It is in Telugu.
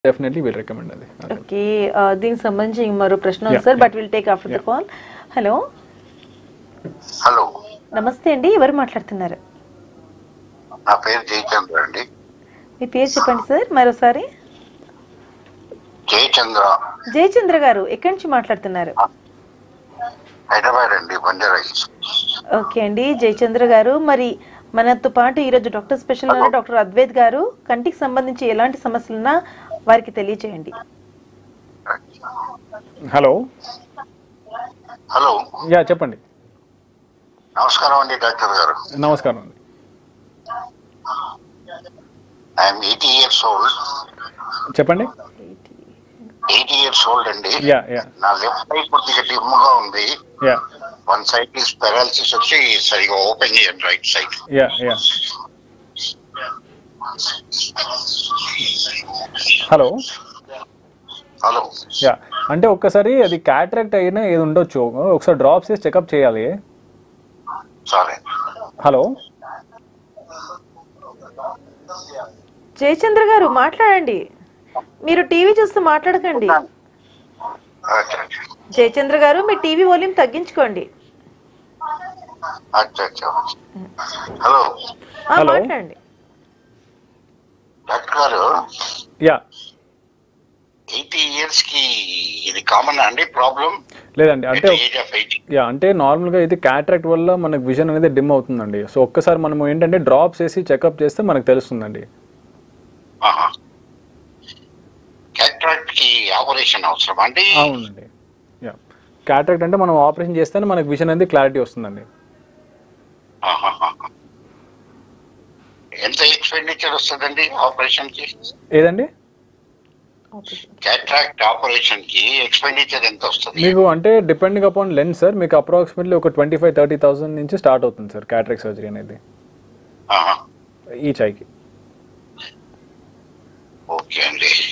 డెఫినెట్లీ విల్ రికమెండ్ అది ఓకే ఆ, దీనికి సంబంధించి మరో ప్రశ్న ఉంది Yeah, sir yeah. But will take after the Yeah. Call hello hello నమస్తే అండి ఎవరు మాట్లాడుతున్నారు నా పేరు జయచంద్ర అండి మీ పేరు చెప్పండి సార్ మరోసారి జయచంద్ర జయచంద్ర గారు ఎక్కడి నుంచి మాట్లాడుతున్నారు హైదరాబాద్ అండి బంజారా హిల్స్ ఓకే అండి జయచంద్ర గారు మరి మనతో పాటు ఈరోజు doctor special Hello. Doctor Advait గారు కంటికి సంబంధించి ఎలాంటి సమస్యలున్నా వారికి తెలియజేయండి హలో హలో యా చెప్పండి నమస్కారం అండి డాక్టర్ గారు నమస్కారం అండి ఐఎమ్ ఎయిటీ ఇయర్స్ ఓల్డ్ చెప్పండి ఎయిటీ ఇయర్స్ ఓల్డ్ అండి యా యా నా లెఫ్ట్ సైడ్ కొద్దిగా డిమ్గా ఉంది yeah one side is paralysis వచ్చి సరిగా ఓపెన్ చేయండి right side yeah yeah hello hello yeah అంటే ఒక్కసారి అది క్యాట్రాక్ట్ అయినా ఏది ఉండొచ్చు ఒకసారి డ్రాప్స్ చేసి చెకప్ చేయాలి సరే హలో జయచంద్ర గారు మాట్లాడండి మీరు టీవీ చూస్తూ మాట్లాడకండి అచ్చా అచ్చా. జయచంద్ర గారు మీ టీవీ వాల్యూమ్ తగ్గించుకోండి అచ్చా అచ్చా హలో ఆ, Hello. మాట్లాడండి డాక్టర్ గారు యా ఎయిటీ ఇయర్స్ కి ఇది కామన్ అండి ప్రాబ్లం లేదండి అంటే ఏజ్ ఆఫ్ ఎయిటీ యా అంటే నార్మల్గా ఇది క్యాట్రాక్ట్ వల్ల మనకు విజన్ అనేది డిమ్ అవుతుందండి సో ఒక్కసారి మనం ఏంటంటే డ్రాప్స్ వేసి చెకప్ చేస్తే మనకు తెలుస్తుందండి క్యాట్రాక్ట్ కి ఆపరేషన్ అవసరం అండి అవునండి యా క్యాట్రాక్ట్ అంటే మనం ఆపరేషన్ చేస్తేనే మనకు విజన్ అనేది క్లారిటీ వస్తుందండి ఆహాహా. ఎంత ఎక్స్పెండిచర్ వస్తుందండి ఆపరేషన్ కి ఏదండి క్యాట్రాక్ట్ ఆపరేషన్ కి ఎక్స్పెండిచర్ ఎంత వస్తుంది మీకు అంటే డిపెండింగ్ అపాన్ లెన్స్ సార్ మీకు అప్రాక్సిమేట్లీ ఒక ట్వంటీ ఫైవ్ థర్టీ థౌసండ్ నుంచి స్టార్ట్ అవుతుంది సార్ క్యాట్రాక్ట్ సర్జరీ అనేది ఆహా. ఈ చాయ్కి ఓకే అండి